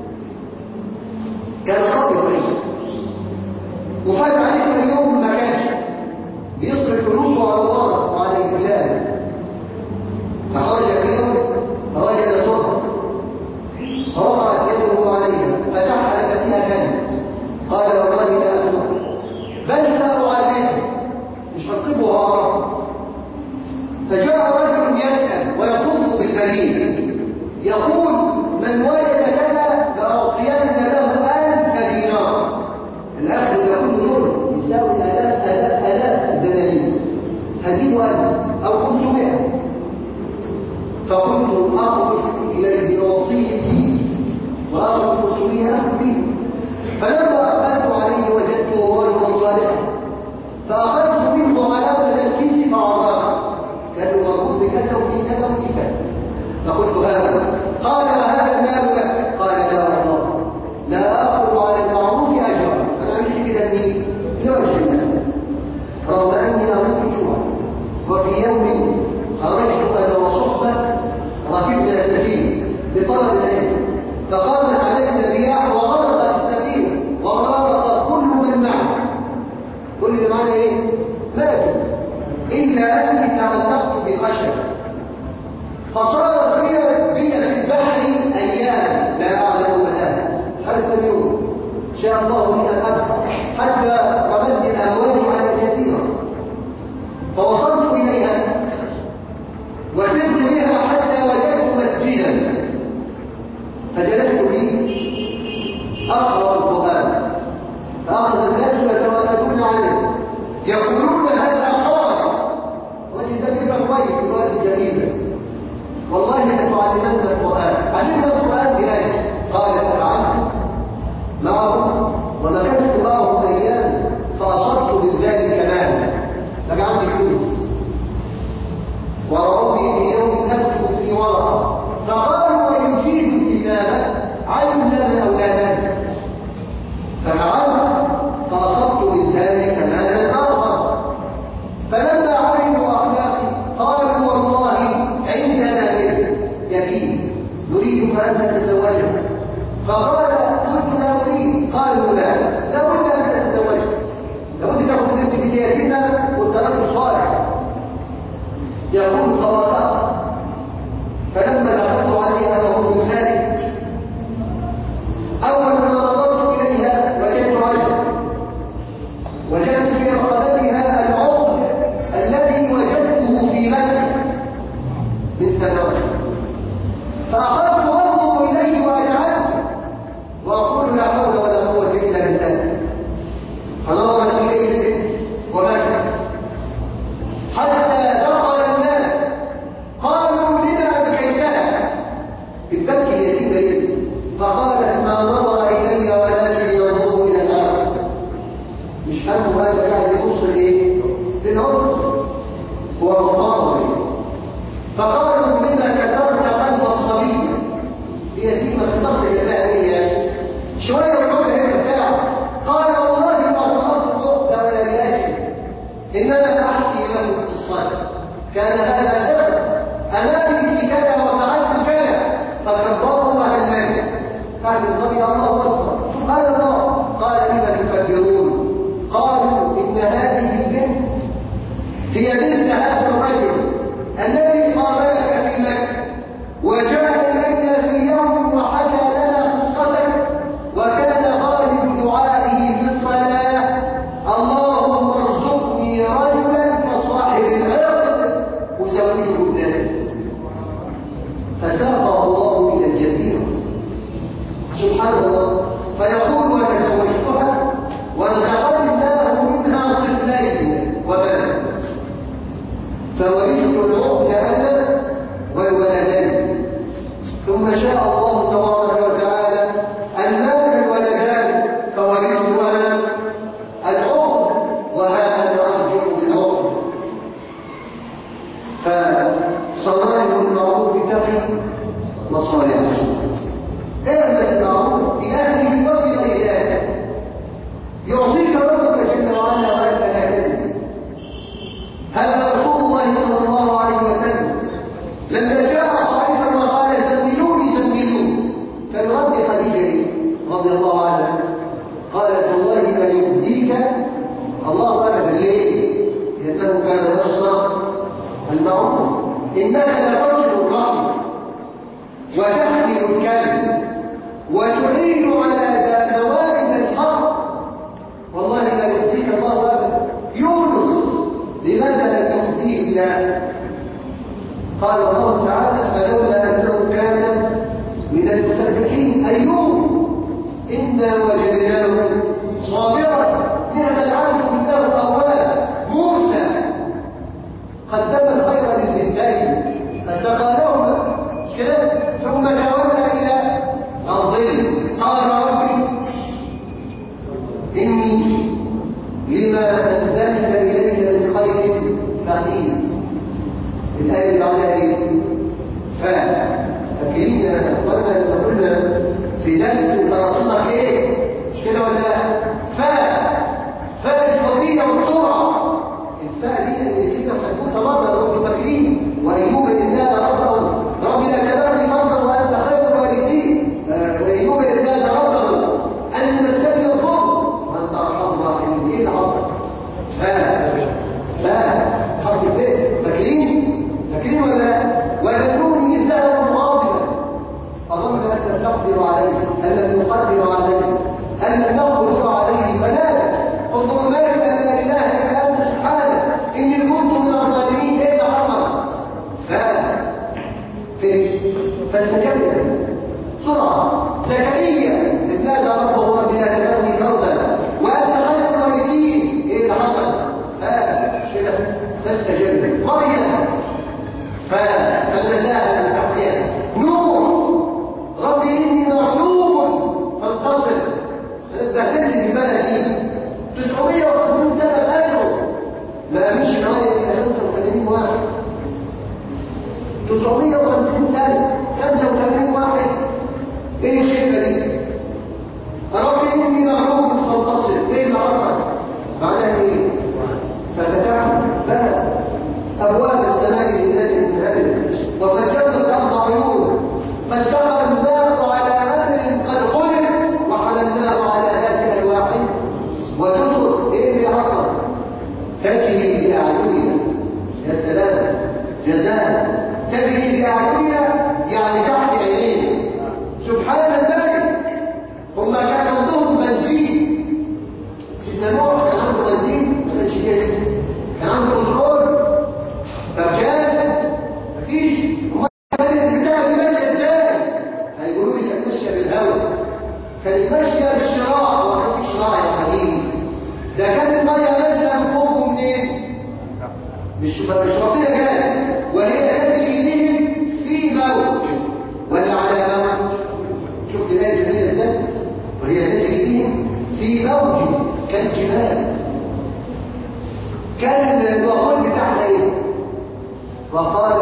كان راضي قريب وفات عليه كم يوم ما كانش بيصرف فلوسه على الله وعلى البلاد فخرج في يوم فوجد صرف فرفعت يده عليها فتح لك فيها كنز قال والله لا أكون بل سأعذبه مش هصرفه هرب فجاء رجل يسأل ويطوف بالبنين يقول من وجد كذا لأعطين له ألف دينار الأخذ ده كل يوم يساوي آلاف آلاف آلاف دنانير هديه ألف أو خمسمائة فقلت أخرج إليه أعطيه الكيس وأخرج خمسمائة فيه فلما أقبلت عليه وجدته رجلا صالحا فأخذت منه علامة الكيس فعرفه كانوا مربوط بكذا وفي كذا وفي كذا فقلت هذا قال وهذا المال لك قال لا والله لا أخذ على المعروف أجرا أنا عملت كده لمين؟ لوجه الله رغم أني أموت جوعا وفي يوم خرجت أنا وصحبة ركبنا السفينة لطلب العلم فقامت علينا الرياح وغرقت السفينة وغرق كل من معه كل اللي معنا ايه؟ ماتوا إلا أني تعلقت بخشب فصار فيها بنا في البحر أيام لا أعلم متى حتى اليوم شاء الله لي أن أبقى حتى رمت الأموال على الجزيرة فوصلت إليها وسرت بها حتى وجدت مسجدا فجلست فيه أقرأ القرآن فأخذ الناس يتوافدون عليه يقولون هذا قارئ وجد ذلك كويس الوقت جميلا والله لتعلمن القرآن علمنا القرآن بآية قال ففعلت معه ومكثت معه أيام فأصبت بالذات كمالا فجعلت فلوس ورأوني في يوم أكتب في ورقة فقالوا ويجيد الكتابة علم أولادا ففعلت فأصبت بالذات كمالا آخر فلما عرفوا أخلاقي قالوا والله عندنا بنت يتيم نريد أن نتزوجها فقال قلت لا أريد قالوا لا لا بد أن تتزوجها لابد تاخذ بنت بدايتنا والترك صالح يقول فوافقت فلما دخلت عليها وهم بالخارج أول ما نظرت إليها وجدت رجلا وجدت في رقبتها العقد الذي وجدته في مكة من سنوات فأخذت أنظر إليه وأجعله إنما أحكي له قصة كان هذا شر أمامي في كذا وفعلت كذا فكبروا وهللوا بعد رضي الله أكبر سبحان الله قال لما تكبرون قالوا إن هذه البنت هي بنت هذا الرجل الذي قابلك في مكة وجاء إلينا في يوم وحكى لنا قصتك وكان غالب دعائه في الصلاة اللهم ارزقني رجلا كصاحب العقد أزوجه ابنتي فساقه الله إلى الجزيرة سبحان الله فيقول وتزوجتها ورزقني الله منها طفلين وبنات فورثت العقد أنا والولدين ثم شاء الله تبارك وتعالى أن مات الولدان فورثت أنا العقد وها أنا أرجع بالعقد فصنائع المعروف تقي مصالحه اعمل المعروف لأهله وبغيره يعطيك ربك جل وعلا وأنت لا تدري هذا رسول الله صلى الله عليه وسلم لما جاء طائفا وقال زملوني زملوني فالرد خديجه رضي الله عنها قالت والله ما يخزيك الله ابدا ليه؟ لانه كان يصنع المعروف انك لتصل الرحم وتحمل الكلب وتعين على موارد الحق والله لا يخزيك الله ابدا يونس لماذا لا تخزيه الله قال الله تعالى فلولا انه كان من المسبحين ايوب انا وجدناه صابرا نعم العبد انه اواب موسى قدم الخير للبنتين فسقى لهما مش كده ثم تولى الى الظل قال ربي اني لما انزلت الي من خير فقير الآية اللي بعدها إيه؟ ف فاكرين يا إخوانا لما قلنا في درس درسنا إيه؟ مش كده ولا ف فاء الفضيلة والسرعة الفاء دي اللي كده خدتوها مرة لو أنتم فاكرين وأيوب إذ نادى ربه رب لا تذرني فردا وأنت خير الوالدين آه، وأيوب إذ نادى ربه أن مسني الضر وأنت أرحم الراحمين إيه اللي حصل؟ ف ف حرف الفاء فاكرين؟ فاكرين ولا ولكوني إذ ذهب مغاضبا أظن أن لم تقدر عليه أن لم نقدر عليه أن لم نقدر عليه فنادى انظر مالك أن لا إله إلا أنت سبحانك إني كنت من الظالمين إيه اللي حصل؟ ف فين؟ فاستجبنا سرعة زكريا إذ نادى ربه رب لا تذرني فردا وأنت خير الوالدين إيه اللي حصل؟ ها مش كده؟ فاستجبنا مريم فالمزاها من تحتها نور ربي إني مغلوب فانتصر اتبهدلت في البلد دي 950 سنة بقاله ما أمنش معايا إلا 85 واحد 950 سنة 85 واحد إيه الخدمة دي؟ ربي إني مغلوب فانتصر إيه اللي حصل؟ بعدها إيه؟ فتتعب بلد أبواب السماء لله من هذه وفجرت الأرض عيون فالتقى الماء على أمر قد خلق وحملناه على ذات ألواح وجزر إيه اللي حصل؟ تجري بأعيننا يا سلام جزاء تجري بأعيننا يعني تحت عينينا سبحان الملك هم كان عندهم بنزين سيدنا نوح كان عنده بنزين ما كانش فيها لسه كان عنده بترول فكان مفيش هم كانت بتاع دي ماشيه ازاي هيقولوا لي كانت ماشيه بالهواء كانت ماشيه بالشراع هو كان في شراع يا حبيبي ده كانت الميه نازله من فوق منين مش مش ربنا كان وهي تجري بهم في موج ولا على موج شفت الايه جميله ازاي وهي تجري بهم في موج كالجبال كان الوقود بتاعها ايه وقال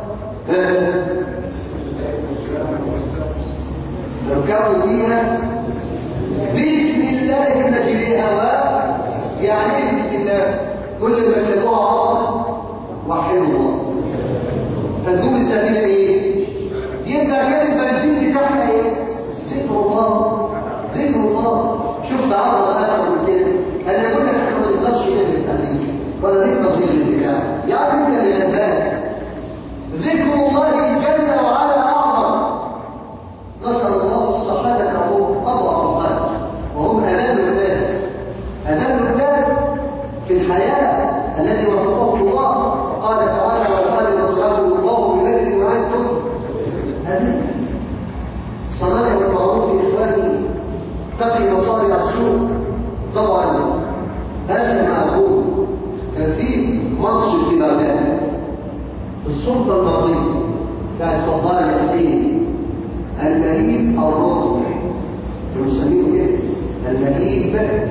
اركبوا فيها بسم الله مجريها و يعني ايه بسم الله كل ما تلاقوها عظمه وحدوا الله فتقوم السفينه ايه يبقى كان البنزين بتاعنا ايه ذكر الله ذكر الله شفت عظمه اكثر من كده انا بقول لك احنا ما نقدرش نعمل التعليم ولا نقدر نجري البتاع يعني انت اللي غلبان ذكر الله جل وعلا اعظم نسال الله الصحابه هم اضعف القلب وهم اذل الناس اذل الناس في الحياه التي وصفه الله قال تعالى ولقد نصره الله ببدر وانتم اذل صنع المعروف اخواني تقي مصارع السوء طبعا هذا ما اقول كان في منصب في بغداد السلطه الماضيه بتاعت صدام الحسين المهيب او الرعب يسميه كده المهيب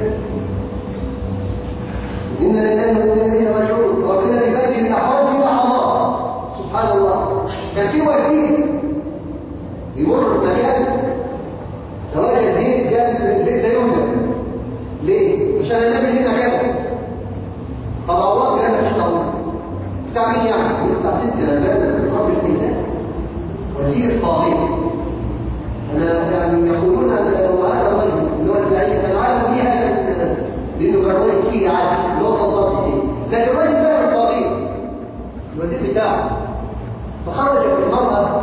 إن لله وإنا إليه راجعون ربنا بيبدل الأحوال في لحظات سبحان الله كان في وزير يمر بمكان سواء البيت جاب البيت ده يهدم ليه؟ عشان النبي هنا كذا فضوات قال مش ضوء بتاع مين يعني؟ يقول بتاع ست الألبان رب الإله وزير طاغية أنا يعني يقولون أن هذا الرجل اللي هو الزعيم كان عالم بيها لأنه كان راجل فيه عالم اللي هو صدام حسين لكن الراجل ده كان طاغية الوزير بتاعه فخرجت المرأة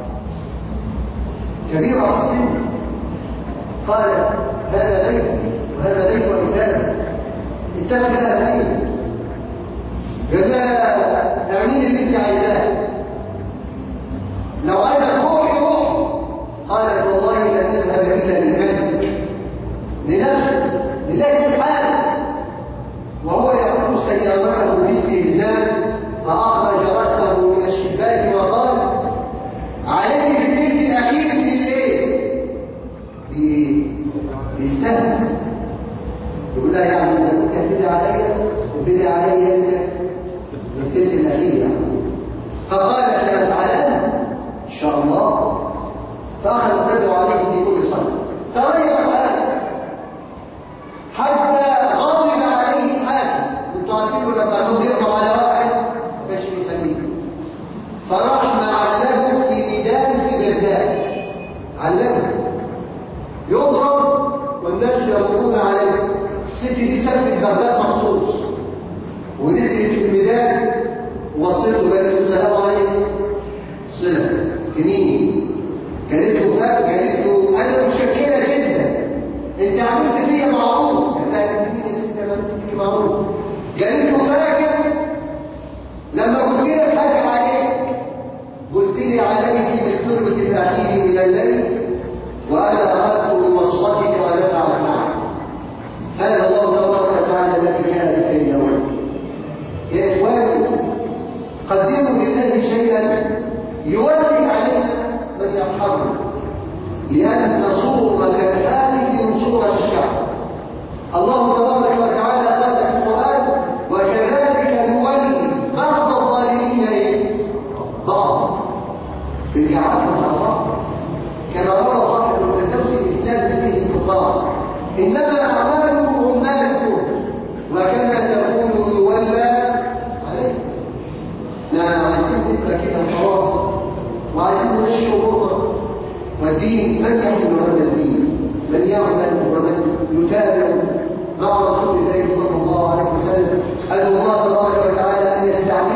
كبيرة في السن قالت هذا بيتي وهذا بيت وإنسان اتقي لها فين قال لها اعملي اللي انت عايزاه لو عايزه روحي روحي قالت والله لن تذهب الا لملك لنفسه لله سبحانه وهو يقود سيارته باستهزاء فاخرج راسه من الشباك وقال عليك ببنت اخيك بالليل بيستهزئ يقول لها يعني اذا كنت هتدعي عليا وبدعي عليا انت الست الاخيره فقالت لا افعلن ان شاء الله فاخذت تدعو عليه في كل صلاه فغير حاله حتى غضب عليه الحاكم انتوا عارفين لما كانوا بيقضوا على واحد ما كانش بيخليه فراح معلمه في ميدان في بغداد علمه يضرب والناس يمرون عليه الست دي سافرت بغداد مخصوص ونزلت في الميدان ووصلته قالت له السلام عليكم صله تنين قالت له فات قالت له انا متشكره جدا انت عملت فيا معروف قال لها انت مين يا ست انا عملت فيك معروف قالت له فاكر لما قلت لك حاجه عليك قلت لي عليك بالثلث الاخير من الليل وانا اردت بوصفتك ونفعل معك هذا الله تبارك وتعالى الذي كان في اليوم يا اخواني قدموا لله شيئا يولي علينا من يرحمنا لان نصور كالحال لنصور الشعب الله تبارك وتعالى قال في القران وكذلك نولي بعض الظالمين ايه بعض في الجعال والحرام كما روى صاحب الفردوس الاثنان فيه الكفار انما اعمالكم عمالكم وكما تكون يولى عليكم نعم عايزين نبقى كده خلاص وعايزين نمشي بكره والدين من يحمل هذا الدين من يعمل ومن يتابع مع رسول الله صلى الله عليه وسلم أن الله تبارك وتعالى أن يستعمل